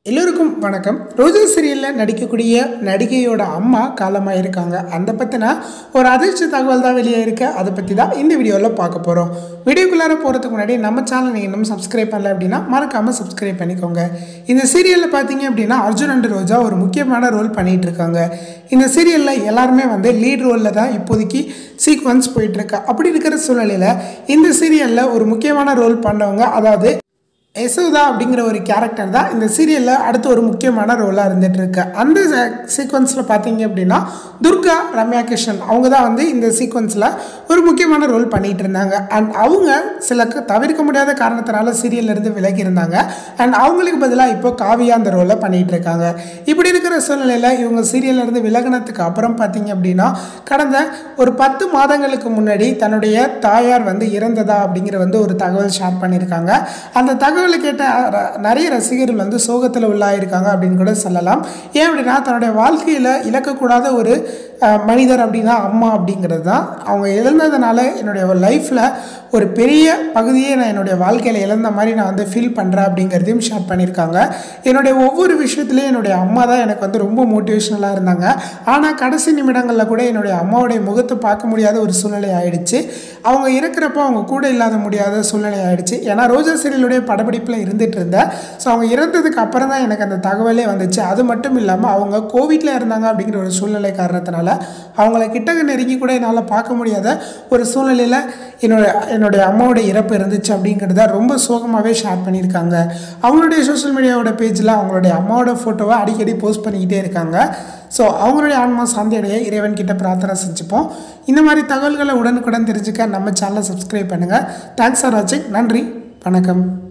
எல்லோருக்கும் வணக்கம் ரோஜா சீரியலில் நடிக்கக்கூடிய நடிகையோட அம்மா காலமாக இருக்காங்க அந்த பற்றின ஒரு அதிர்ச்சி தகவல் தான் வெளியே இருக்கு அதை பற்றி தான் இந்த வீடியோவில் பார்க்க போகிறோம் வீடியோக்குள்ளார போகிறதுக்கு முன்னாடி நம்ம சேனல் நீங்கள் இன்னும் சப்ஸ்கிரைப் பண்ணல அப்படின்னா மறக்காமல் சப்ஸ்கிரைப் பண்ணிக்கோங்க இந்த சீரியலில் பார்த்தீங்க அப்படின்னா அர்ஜுன் அண்ட் ரோஜா ஒரு முக்கியமான ரோல் பண்ணிகிட்டு இருக்காங்க இந்த சீரியலில் எல்லாருமே வந்து லீட் ரோலில் தான் இப்போதைக்கு சீக்வன்ஸ் போயிட்டுருக்கு அப்படி இருக்கிற சூழ்நிலையில் இந்த சீரியலில் ஒரு முக்கியமான ரோல் பண்ணவங்க அதாவது யசோதா அப்படிங்கிற ஒரு கேரக்டர் தான் இந்த சீரியலில் அடுத்து ஒரு முக்கியமான ரோலாக இருந்துட்டு இருக்கு அந்த சீக்வன்ஸில் பார்த்தீங்க அப்படின்னா துர்கா ரம்யா கிருஷ்ணன் அவங்க தான் வந்து இந்த சீக்வன்ஸில் ஒரு முக்கியமான ரோல் பண்ணிகிட்டு இருந்தாங்க அண்ட் அவங்க சில க- தவிர்க்க முடியாத காரணத்தினால சீரியல்ல இருந்து விலகி இருந்தாங்க அண்ட் அவங்களுக்கு பதிலாக இப்போ காவியா அந்த ரோலை பண்ணிகிட்டு இருக்காங்க இப்படி இருக்கிற சூழ்நிலையில் இவங்க சீரியல்ல இருந்து விலகினதுக்கு அப்புறம் பார்த்தீங்க அப்படின்னா கடந்த ஒரு பத்து மாதங்களுக்கு முன்னாடி தன்னுடைய தாயார் வந்து இறந்ததா அப்படிங்கிற வந்து ஒரு தகவல் ஷேர் பண்ணியிருக்காங்க அந்த தகவலை கேட்ட ர- நிறைய ரசிகர்கள் வந்து சோகத்தில் உள்ளாயிருக்காங்க அப்படின்னு கூட சொல்லலாம் ஏன் அப்படின்னா தன்னுடைய வாழ்க்கையில் இழக்கக்கூடாத ஒரு அஹ், மனிதர் அப்படின்னா அம்மா அப்படிங்கிறது தான் அவங்க இழந்ததுனால என்னுடைய லைஃப்பில் ஒரு பெரிய பகுதியை நான் என்னுடைய வாழ்க்கையில் இழந்த மாதிரி நான் வந்து ஃபீல் பண்ணுறேன் அப்படிங்கிறதையும் ஷேர் பண்ணியிருக்காங்க என்னுடைய ஒவ்வொரு விஷயத்துலையும் என்னுடைய அம்மா தான் எனக்கு வந்து ரொம்ப மோட்டிவேஷ்னலாக இருந்தாங்க ஆனால் கடைசி நிமிடங்களில் கூட என்னுடைய அம்மாவுடைய முகத்தை பார்க்க முடியாத ஒரு சூழ்நிலை ஆயிடுச்சு அவங்க இருக்கிறப்போ அவங்க கூட இல்லாத முடியாத சூழ்நிலை ஆயிடுச்சு ஏன்னா ரோஜா சீரியலுடைய படப்பிடிப்பில் இருந்துட்டு இருந்தேன் ஸோ அவங்க இறந்ததுக்கு அப்புறம் தான் எனக்கு அந்த தகவலே வந்துச்சு அது மட்டும் இல்லாமல் அவங்க கோவிட்டில் இருந்தாங்க அப்படிங்கிற ஒரு சூழ்நிலை காரணத்தினால அவங்கள கிட்டக்க நெருங்கி கூட என்னால் பார்க்க முடியாத ஒரு சூழ்நிலையில் என்னோட என்னுடைய அம்மாவோட இறப்பு இருந்துச்சு அப்படிங்கிறத ரொம்ப சோகமாகவே ஷேர் பண்ணியிருக்காங்க அவங்களுடைய சோஷியல் மீடியாவோட பேஜில் அவங்களுடைய அம்மாவோட ஃபோட்டோவை அடிக்கடி போஸ்ட் பண்ணிக்கிட்டே இருக்காங்க ஸோ அவங்களுடைய ஆன்மா சாந்தி அடைய இறைவன் கிட்ட பிரார்த்தனை செஞ்சுப்போம் இந்த மாதிரி தகவல்களை உடனுக்குடன் தெரிஞ்சுக்க நம்ம சேனலை சப்ஸ்கிரைப் பண்ணுங்கள் தேங்க்ஸ் ஃபார் வாட்சிங் நன்றி வணக்கம்